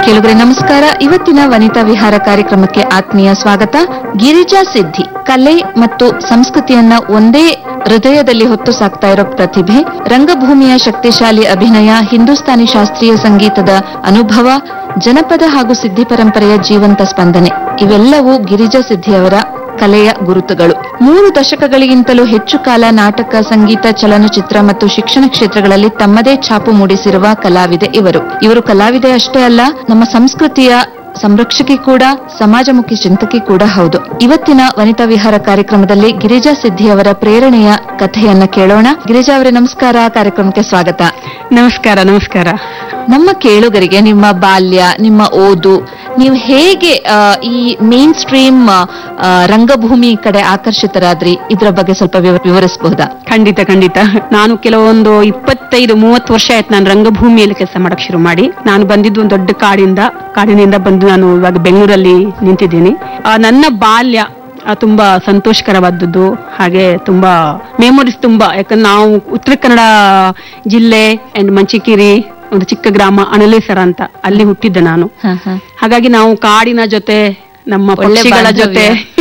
ಕೆಲವರೇ ನಮಸ್ಕಾರ ಇವತ್ತಿನ ವನಿತಾ ವಿಹಾರ ಕಾರ್ಯಕ್ರಮಕ್ಕೆ ಆತ್ಮೀಯ ಸ್ವಾಗತ ಗಿರಿಜಾ ಸಿದ್ಧಿ ಕಲೆ ಮತ್ತು ಸಂಸ್ಕೃತಿಯನ್ನ ಒಂದೇ ಹೃದಯದಲ್ಲಿ ಹೊತ್ತು ಸಾಕ್ತಾ ಇರೋ ಪ್ರತಿಭೆ ರಂಗಭೂಮಿಯ ಶಕ್ತಿಶಾಲಿ ಅಭಿನಯ ಹಿಂದೂಸ್ತಾನಿ ಶಾಸ್ತ್ರೀಯ ಸಂಗೀತದ ಅನುಭವ ಜನಪದ ಹಾಗೂ ಸಿದ್ಧಿ ಪರಂಪರೆಯ ಜೀವಂತ ಸ್ಪಂದನೆ ಇವೆಲ್ಲವೂ ಗಿರಿಜಾ ಸಿದ್ಧಿಯವರ ಕಲೆಯ ಗುರುತುಗಳು ಮೂರು ದಶಕಗಳಿಗಿಂತಲೂ ಹೆಚ್ಚು ಕಾಲ ನಾಟಕ ಸಂಗೀತ ಚಲನಚಿತ್ರ ಮತ್ತು ಶಿಕ್ಷಣ ಕ್ಷೇತ್ರಗಳಲ್ಲಿ ತಮ್ಮದೇ ಛಾಪು ಮೂಡಿಸಿರುವ ಕಲಾವಿದೆ ಇವರು ಇವರು ಕಲಾವಿದೆ ಅಷ್ಟೇ ಅಲ್ಲ ನಮ್ಮ ಸಂಸ್ಕೃತಿಯ ಸಂರಕ್ಷಕಿ ಕೂಡ ಸಮಾಜಮುಖಿ ಚಿಂತಕಿ ಕೂಡ ಹೌದು ಇವತ್ತಿನ ವನಿತಾ ವಿಹಾರ ಕಾರ್ಯಕ್ರಮದಲ್ಲಿ ಗಿರಿಜಾ ಸಿದ್ಧಿಯವರ ಪ್ರೇರಣೆಯ ಕಥೆಯನ್ನ ಕೇಳೋಣ ಗಿರಿಜಾ ಅವರೇ ನಮಸ್ಕಾರ ಕಾರ್ಯಕ್ರಮಕ್ಕೆ ಸ್ವಾಗತ ನಮಸ್ಕಾರ ನಮಸ್ಕಾರ ನಮ್ಮ ಕೇಳುಗರಿಗೆ ನಿಮ್ಮ ಬಾಲ್ಯ ನಿಮ್ಮ ಓದು ನೀವು ಹೇಗೆ ಆ, ಈ ಮೇನ್ ಸ್ಟ್ರೀಮ್ ರಂಗಭೂಮಿ ಕಡೆ ಆಕರ್ಷಿತರಾದ್ರಿ ಇದ್ರ ಬಗ್ಗೆ ಸ್ವಲ್ಪ ವಿವ- ವಿವರಿಸಬಹುದಾ ಖಂಡಿತ ಖಂಡಿತ ನಾನು ಕೆಲವೊಂದು ಇಪ್ಪತ್ತೈದು ಮೂವತ್ತು ವರ್ಷ ಆಯ್ತು ನಾನು ರಂಗಭೂಮಿಯಲ್ಲಿ ಕೆಲಸ ಮಾಡಕ್ ಶುರು ಮಾಡಿ ನಾನು ಬಂದಿದ್ದು ಒಂದು ದೊಡ್ಡ ಕಾಡಿಂದ ಕಾಡಿನಿಂದ ಬಂದು ನಾನು ಇವಾಗ ಬೆಂಗಳೂರಲ್ಲಿ ನಿಂತಿದ್ದೀನಿ ಆ, ನನ್ನ ಬಾಲ್ಯ ಆ, ತುಂಬಾ ಸಂತೋಷಕರವಾದದ್ದು ಹಾಗೆ ತುಂಬಾ ಮೆಮೊರೀಸ್ ತುಂಬಾ ಯಾಕಂದ್ರೆ ನಾವು ಉತ್ತರ ಕನ್ನಡ ಜಿಲ್ಲೆ ಅಂಡ್ ಮಂಚಿಕೇರಿ ಒಂದು ಚಿಕ್ಕ ಗ್ರಾಮ ಅನಲೇಸರ ಅಂತ ಅಲ್ಲಿ ಹುಟ್ಟಿದ್ದೆ ನಾನು ಹ, ಹ. ಹಾಗಾಗಿ ನಾವು ಕಾಡಿನ ಜೊತೆ ನಮ್ಮ ಒಳ್ಳೆ ಪಕ್ಷಿಗಳ ಜೊತೆ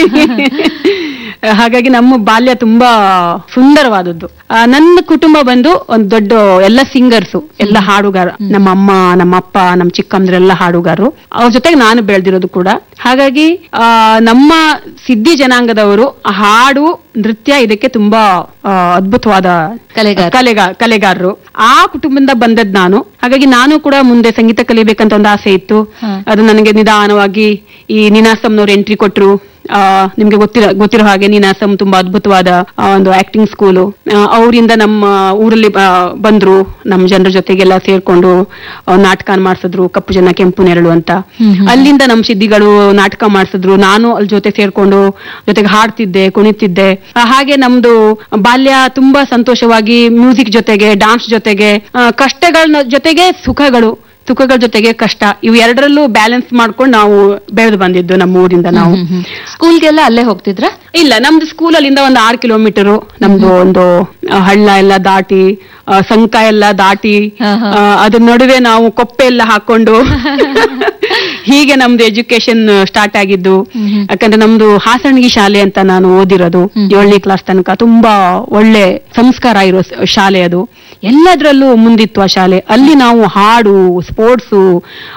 ಹಾಗಾಗಿ ನಮ್ಮ ಬಾಲ್ಯ ತುಂಬಾ ಸುಂದರವಾದದ್ದು ಆ, ನನ್ನ ಕುಟುಂಬ ಬಂದು ಒಂದು ದೊಡ್ಡ ಎಲ್ಲ ಸಿಂಗರ್ಸು ಎಲ್ಲ ಹಾಡುಗಾರ ನಮ್ಮ ಅಮ್ಮ ನಮ್ಮ ಅಪ್ಪ ನಮ್ಮ ಚಿಕ್ಕಮ್ಮದ್ರೆಲ್ಲ ಹಾಡುಗಾರರು ಅವ್ರ ಜೊತೆಗೆ ನಾನು ಬೆಳೆದಿರೋದು ಕೂಡ ಹಾಗಾಗಿ ಆ, ನಮ್ಮ ಸಿದ್ಧಿ ಜನಾಂಗದವರು ಹಾಡು ನೃತ್ಯ ಇದಕ್ಕೆ ತುಂಬಾ ಆ, ಅದ್ಭುತವಾದ ಕಲೆಗಾರ. ಕಲೆಗಾ ಕಲೆಗಾರರು ಆ ಕುಟುಂಬದಿಂದ ಬಂದದ್ ನಾನು ಹಾಗಾಗಿ ನಾನು ಕೂಡ ಮುಂದೆ ಸಂಗೀತ ಕಲಿಬೇಕಂತ ಒಂದು ಆಸೆ ಇತ್ತು ಹ. ಅದು ನನಗೆ ನಿಧಾನವಾಗಿ ಈ ನೀನಾಸಂನವ್ರು ಎಂಟ್ರಿ ಕೊಟ್ರು ಆ, ನಿಮ್ಗೆ ಗೊತ್ತಿರೋ ಗೊತ್ತಿರೋ ಹಾಗೆ ನೀನಾಸಂ ತುಂಬಾ ಅದ್ಭುತವಾದ ಆ, ಒಂದು ಆಕ್ಟಿಂಗ್ ಸ್ಕೂಲು ಅವರಿಂದ ನಮ್ಮ ಊರಲ್ಲಿ ಆ, ಬಂದ್ರು ನಮ್ಮ ಜನರ ಜೊತೆಗೆಲ್ಲ ಸೇರ್ಕೊಂಡು ಆ, ನಾಟಕ ಮಾಡಿಸಿದ್ರು ಕಪ್ಪು ಜನ ಕೆಂಪು ನೆರಳು ಅಂತ ಅಲ್ಲಿಂದ ನಮ್ಮ ಸಿದ್ಧಿಗಳು ನಾಟಕ ಮಾಡಿಸಿದ್ರು ನಾನು ಅಲ್ಲಿ ಜೊತೆ ಸೇರ್ಕೊಂಡು ಜೊತೆಗೆ ಹಾಡ್ತಿದ್ದೆ ಕುಣಿತಿದ್ದೆ ಆ, ಹಾಗೆ ನಮ್ದು ಬಾಲ್ಯ ತುಂಬಾ ಸಂತೋಷವಾಗಿ ಮ್ಯೂಸಿಕ್ ಜೊತೆಗೆ ಡಾನ್ಸ್ ಜೊತೆಗೆ ಆ, ಕಷ್ಟಗಳ ಜೊತೆಗೆ ಸುಖಗಳು ಸುಖಗಳ ಜೊತೆಗೆ ಕಷ್ಟ ಇವು ಎರಡರಲ್ಲೂ ಬ್ಯಾಲೆನ್ಸ್ ಮಾಡ್ಕೊಂಡು ನಾವು ಬೆಳೆದು ಬಂದಿದ್ದು ನಮ್ಮ ಊರಿಂದ ನಾವು ಸ್ಕೂಲ್ಗೆಲ್ಲ ಅಲ್ಲೇ ಹೋಗ್ತಿದ್ರ ಇಲ್ಲ ನಮ್ದು ಸ್ಕೂಲ್ ಅಲ್ಲಿಂದ ಒಂದು ಆರು ಕಿಲೋಮೀಟರ್ ನಮ್ದು ಒಂದು ಆ, ಹಳ್ಳ ಎಲ್ಲ ದಾಟಿ ಆ, ಸಂಕ ಎಲ್ಲ ದಾಟಿ ಹಾ, ಹಾ. ಆ, ಅದ್ರ ನಡುವೆ ನಾವು ಕೊಪ್ಪೆ ಎಲ್ಲ ಹಾಕೊಂಡು ಹೀಗೆ ನಮ್ದು ಎಜುಕೇಶನ್ ಸ್ಟಾರ್ಟ್ ಆಗಿದ್ದು ಯಾಕಂದ್ರೆ ನಮ್ದು ಹಾಸಣಗಿ ಶಾಲೆ ಅಂತ ನಾನು ಓದಿರೋದು ಏಳನೇ ಕ್ಲಾಸ್ ತನಕ ತುಂಬಾ ಒಳ್ಳೆ ಸಂಸ್ಕಾರ ಇರೋ ಸ- ಶಾಲೆ ಅದು ಎಲ್ಲದರಲ್ಲೂ ಮುಂದಿತ್ತು ಆ ಶಾಲೆ ಅಲ್ಲಿ ನಾವು ಹಾಡು ಸ್ಪೋರ್ಟ್ಸು